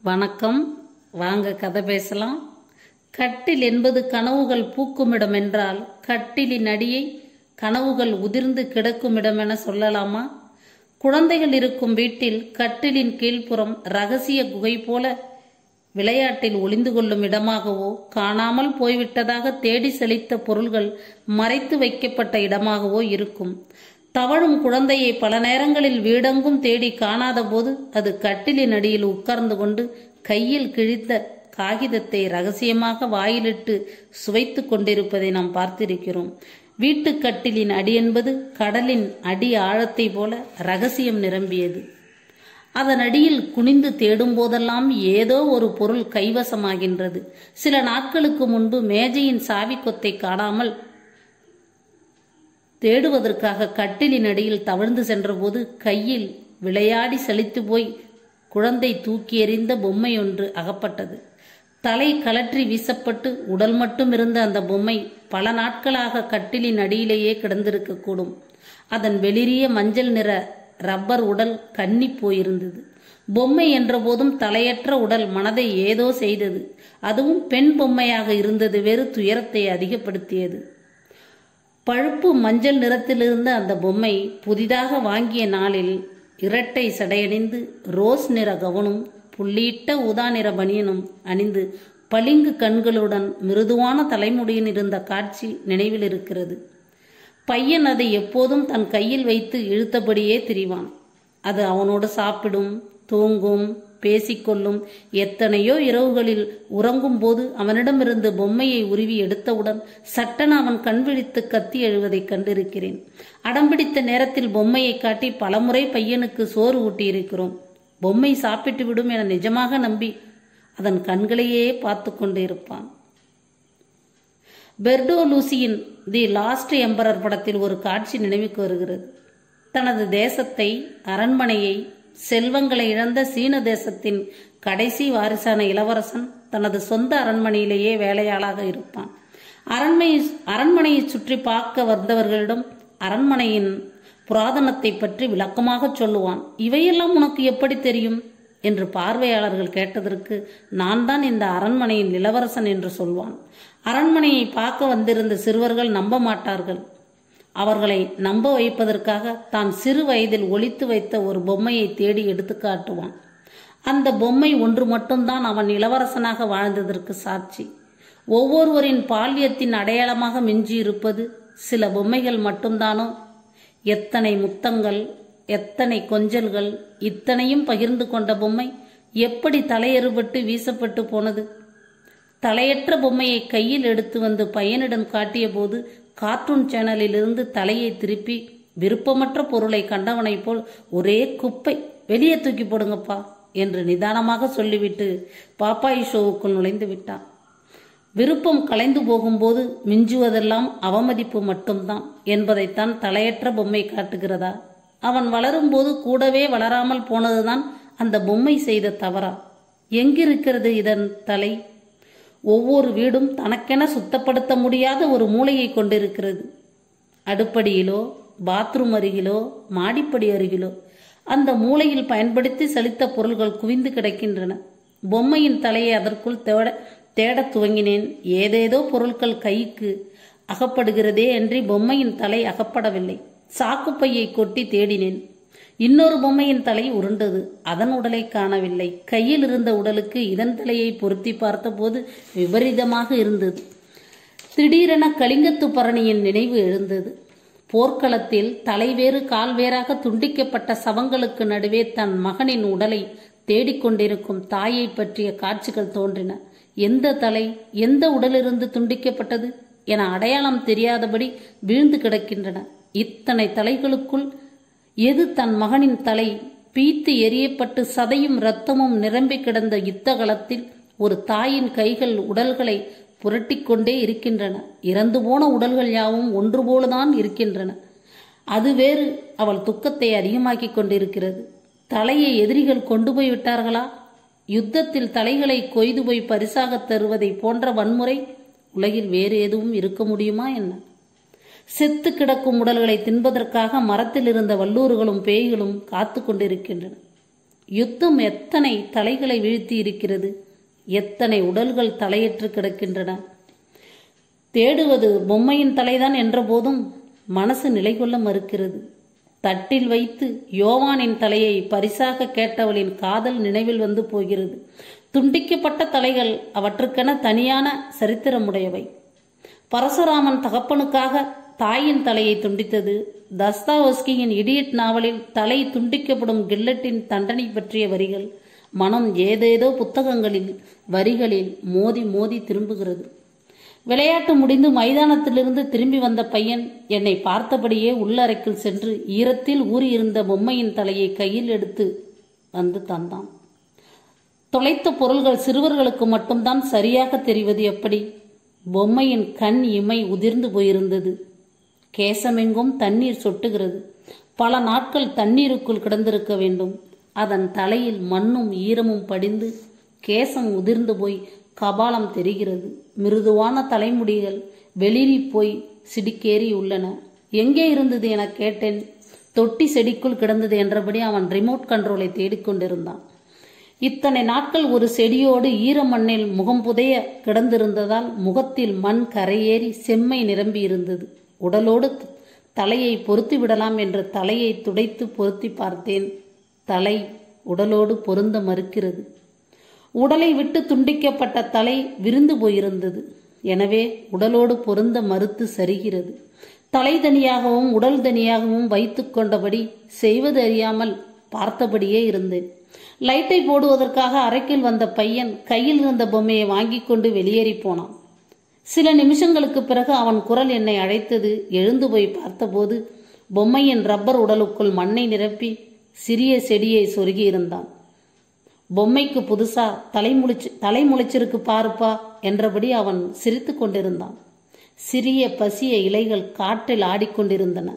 வணக்கம் வாங்க கதை பேசலாம் கட்டில் என்பது கனவுகள் பூக்குமிடம் என்றால் கட்டிலின் அடியை கனவுகள் உதிர்ந்து கிடக்கும் இடம் என சொல்லலாமா குழந்தைகள் இருக்கும் வீட்டில் கட்டிலின் கீழ்ப்புறம் ரகசிய குகை போல விளையாட்டில் ஒளிந்து கொள்ளும் இடமாகவோ காணாமல் போய்விட்டதாக தேடி செழித்த பொருள்கள் மறைத்து வைக்கப்பட்ட இடமாகவோ இருக்கும் தவழும் குழந்தையை பல நேரங்களில் வீடெங்கும் தேடி காணாத போது அது கட்டிலின் அடியில் உட்கார்ந்து கொண்டு கையில் கிழித்த காகிதத்தை ரகசியமாக வாயிலிட்டு சுவைத்து கொண்டிருப்பதை நாம் பார்த்திருக்கிறோம் வீட்டு கட்டிலின் அடி என்பது கடலின் அடி ஆழத்தை போல ரகசியம் நிரம்பியது அதன் அடியில் குனிந்து தேடும் போதெல்லாம் ஏதோ ஒரு பொருள் கைவசமாகின்றது சில நாட்களுக்கு முன்பு மேஜையின் சாவி கொத்தை காணாமல் தேடுவதற்காக கட்டிலின் அடியில் தவழ்ந்து சென்றபோது கையில் விளையாடி செழித்து போய் குழந்தை தூக்கி எறிந்த பொம்மை ஒன்று அகப்பட்டது தலை கலற்றி வீசப்பட்டு உடல் மட்டும் இருந்த அந்த பொம்மை பல நாட்களாக கட்டிலின் அடியிலேயே கிடந்திருக்கக்கூடும் அதன் வெளிரிய மஞ்சள் நிற ரப்பர் உடல் கன்னி போயிருந்தது பொம்மை என்றபோதும் தலையற்ற உடல் மனதை ஏதோ செய்தது அதுவும் பெண் பொம்மையாக இருந்தது வேறு துயரத்தை அதிகப்படுத்தியது பழுப்பு மஞ்சள் நிறத்திலிருந்த அந்த பொம்மை புதிதாக வாங்கிய நாளில் இரட்டை சடையணிந்து ரோஸ் நிற கவனும் புள்ளியிட்ட ஊதா நிற பனியனும் அணிந்து பளிங்கு கண்களுடன் மிருதுவான தலைமுடியின் இருந்த காட்சி நினைவில் இருக்கிறது பையன் அதை எப்போதும் தன் கையில் வைத்து இழுத்தபடியே திரிவான் அது அவனோடு சாப்பிடும் தூங்கும் பேசிக்கொள்ளும் எத்தனையோ இரவுகளில் உறங்கும் போது அவனிடமிருந்து பொம்மையை உருவி எடுத்தவுடன் சட்டென அவன் கண் விழித்து கத்தி எழுவதை கண்டிருக்கிறேன் அடம்பிடித்த நேரத்தில் பொம்மையை காட்டி பலமுறை பையனுக்கு சோறு ஊட்டியிருக்கிறோம் பொம்மை சாப்பிட்டு விடும் என நிஜமாக நம்பி அதன் கண்களையே பார்த்து கொண்டு இருப்பான் பெர்டோ லூசியின் தி லாஸ்ட் எம்பரர் படத்தில் ஒரு காட்சி நினைவுக்கு வருகிறது தனது தேசத்தை அரண்மனையை செல்வங்களை இழந்த சீன தேசத்தின் கடைசி வாரிசான இளவரசன் தனது சொந்த அரண்மனையிலேயே வேலையாளாக இருப்பான் அரண்மை அரண்மனையை சுற்றி பார்க்க வந்தவர்களிடம் அரண்மனையின் புராதனத்தை பற்றி விளக்கமாக சொல்லுவான் இவையெல்லாம் உனக்கு எப்படி தெரியும் என்று பார்வையாளர்கள் கேட்டதற்கு நான் தான் இந்த அரண்மனையின் இளவரசன் என்று சொல்வான் அரண்மனையை பார்க்க வந்திருந்த சிறுவர்கள் நம்ப மாட்டார்கள் அவர்களை நம்ப வைப்பதற்காக தான் சிறு வயதில் ஒளித்து வைத்த ஒரு பொம்மையை தேடி எடுத்து காட்டுவான் அந்த பொம்மை ஒன்று மட்டும்தான் அவன் இளவரசனாக வாழ்ந்ததற்கு சாட்சி ஒவ்வொருவரின் பால்யத்தின் அடையாளமாக மிஞ்சி இருப்பது சில பொம்மைகள் மட்டும்தானோ எத்தனை முத்தங்கள் எத்தனை கொஞ்சல்கள் இத்தனையும் பகிர்ந்து கொண்ட பொம்மை எப்படி தலையறுபட்டு வீசப்பட்டு போனது தலையற்ற பொம்மையை கையில் எடுத்து வந்து பையனிடம் காட்டிய போது கார்ட்டூன் சேனலில் இருந்து தலையை திருப்பி விருப்பமற்ற பொருளை கண்டவனைப் போல் ஒரே குப்பை வெளியே தூக்கி போடுங்கப்பா என்று நிதானமாக சொல்லிவிட்டு பாப்பாய் ஷோவுக்குள் நுழைந்து விட்டான் விருப்பம் கலைந்து போகும்போது மிஞ்சுவதெல்லாம் அவமதிப்பு மட்டும்தான் என்பதைத்தான் தலையற்ற பொம்மை காட்டுகிறதா அவன் வளரும்போது கூடவே வளராமல் போனதுதான் அந்த பொம்மை செய்த தவறா எங்கிருக்கிறது இதன் தலை ஒவ்வொரு வீடும் தனக்கென சுத்தப்படுத்த முடியாத ஒரு மூளையை கொண்டிருக்கிறது அடுப்படியிலோ பாத்ரூம் அருகிலோ மாடிப்படி அருகிலோ அந்த மூளையில் பயன்படுத்தி செலுத்த பொருள்கள் குவிந்து கிடக்கின்றன பொம்மையின் தலையை அதற்குள் தேட தேடத் துவங்கினேன் ஏதேதோ பொருட்கள் கைக்கு அகப்படுகிறதே என்று பொம்மையின் தலை அகப்படவில்லை சாக்குப்பையை கொட்டி தேடினேன் இன்னொரு பொம்மையின் தலை உருண்டது அதன் உடலை காணவில்லை கையில் இருந்த உடலுக்கு இதன் தலையை பொருத்தி பார்த்தபோது விபரீதமாக இருந்தது திடீரென கலிங்கத்து பரணியின் நினைவு எழுந்தது போர்க்களத்தில் தலைவேறு கால்வேறாக துண்டிக்கப்பட்ட சவங்களுக்கு நடுவே தன் மகனின் உடலை தேடிக்கொண்டிருக்கும் தாயை பற்றிய காட்சிகள் தோன்றின எந்த தலை எந்த உடலிருந்து துண்டிக்கப்பட்டது என அடையாளம் தெரியாதபடி வீழ்ந்து கிடக்கின்றன இத்தனை தலைகளுக்குள் எது தன் மகனின் தலை பீத்து எரியப்பட்டு சதையும் இரத்தமும் நிரம்பி கிடந்த யுத்தகலத்தில் ஒரு தாயின் கைகள் உடல்களை புரட்டிக்கொண்டே இருக்கின்றன இறந்து போன உடல்கள் யாவும் ஒன்று போலதான் இருக்கின்றன அது வேறு அவள் துக்கத்தை அதிகமாக்கிக் கொண்டிருக்கிறது தலையை எதிரிகள் கொண்டு போய் விட்டார்களா யுத்தத்தில் தலைகளை கொய்து போய் பரிசாக தருவதை போன்ற வன்முறை உலகில் வேறு எதுவும் இருக்க முடியுமா என்ன செத்து கிடக்கும் உடல்களை தின்பதற்காக மரத்தில் இருந்த வல்லூர்களும் பேய்களும் காத்து கொண்டிருக்கின்றன யுத்தம் எத்தனை தலைகளை வீழ்த்தி இருக்கிறது எத்தனை உடல்கள் தலையற்று கிடக்கின்றன தேடுவது பொம்மையின் தலைதான் என்ற போதும் மனசு நிலை கொள்ள மறுக்கிறது தட்டில் வைத்து யோவானின் தலையை பரிசாக கேட்டவளின் காதல் நினைவில் வந்து போகிறது துண்டிக்கப்பட்ட தலைகள் அவற்றுக்கென தனியான சரித்திரமுடையவை பரசுராமன் தகப்பனுக்காக தாயின் தலையை துண்டித்தது தஸ்தாவஸ்கியின் இடியட் நாவலில் தலை துண்டிக்கப்படும் கில்லட்டின் தண்டனை பற்றிய வரிகள் மனம் ஏதேதோ புத்தகங்களில் வரிகளில் மோதி மோதி திரும்புகிறது விளையாட்டு முடிந்து மைதானத்திலிருந்து திரும்பி வந்த பையன் என்னை பார்த்தபடியே உள்ளறைக்குள் சென்று ஈரத்தில் ஊறியிருந்த பொம்மையின் தலையை கையில் எடுத்து வந்து தந்தான் தொலைத்த பொருள்கள் சிறுவர்களுக்கு மட்டும்தான் சரியாக தெரிவது எப்படி பொம்மையின் கண் இமை உதிர்ந்து போயிருந்தது கேசமெங்கும் தண்ணீர் சொட்டுகிறது பல நாட்கள் தண்ணீருக்குள் கிடந்திருக்க வேண்டும் அதன் தலையில் மண்ணும் ஈரமும் படிந்து கேசம் உதிர்ந்து போய் கபாலம் தெரிகிறது மிருதுவான தலைமுடிகள் வெளிரி போய் சிடிக்கேறி உள்ளன எங்கே இருந்தது என கேட்டேன் தொட்டி செடிக்குள் கிடந்தது என்றபடி அவன் ரிமோட் கண்ட்ரோலை தேடிக்கொண்டிருந்தான் இத்தனை நாட்கள் ஒரு செடியோடு ஈர மண்ணில் முகம் புதைய கிடந்திருந்ததால் முகத்தில் மண் கரையேறி செம்மை நிரம்பி இருந்தது உடலோடு தலையை பொருத்தி விடலாம் என்று தலையை துடைத்து பொருத்தி பார்த்தேன் தலை உடலோடு பொருந்த மறுக்கிறது உடலை விட்டு துண்டிக்கப்பட்ட தலை விருந்து போயிருந்தது எனவே உடலோடு பொருந்த மறுத்து சரிகிறது தலை தனியாகவும் உடல் தனியாகவும் வைத்து கொண்டபடி செய்வது அறியாமல் பார்த்தபடியே இருந்தேன் லைட்டை போடுவதற்காக அறைக்கில் வந்த பையன் கையில் இருந்த பொம்மையை வாங்கி கொண்டு வெளியேறி போனான் சில நிமிஷங்களுக்கு பிறகு அவன் குரல் என்னை அழைத்தது எழுந்து போய் பார்த்தபோது பொம்மையின் ரப்பர் உடலுக்குள் மண்ணை நிரப்பி சிறிய செடியை சொருகி இருந்தான் பொம்மைக்கு புதுசா தலை முழிச்சு தலை முளைச்சிருக்கு பாருப்பா என்றபடி அவன் சிரித்து கொண்டிருந்தான் சிறிய பசிய இலைகள் காற்றில் ஆடிக்கொண்டிருந்தன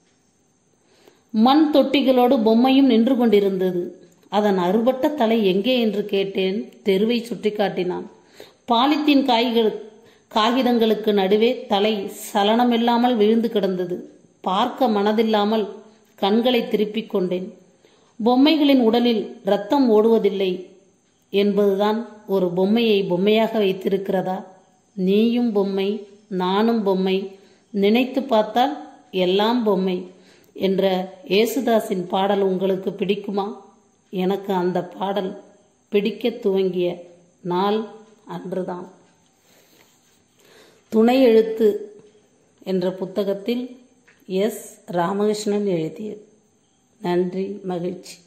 மண் தொட்டிகளோடு பொம்மையும் நின்று கொண்டிருந்தது அதன் அறுபட்ட தலை எங்கே என்று கேட்டேன் தெருவை சுட்டிக்காட்டினான் பாலித்தீன் காய்கள் காகிதங்களுக்கு நடுவே தலை சலனமில்லாமல் விழுந்து கிடந்தது பார்க்க மனதில்லாமல் கண்களை திருப்பிக் கொண்டேன் பொம்மைகளின் உடலில் ரத்தம் ஓடுவதில்லை என்பதுதான் ஒரு பொம்மையை பொம்மையாக வைத்திருக்கிறதா நீயும் பொம்மை நானும் பொம்மை நினைத்து பார்த்தால் எல்லாம் பொம்மை என்ற இயேசுதாஸின் பாடல் உங்களுக்கு பிடிக்குமா எனக்கு அந்த பாடல் பிடிக்க துவங்கிய நாள் அன்றுதான் துணை எழுத்து என்ற புத்தகத்தில் எஸ் ராமகிருஷ்ணன் எழுதியது நன்றி மகிழ்ச்சி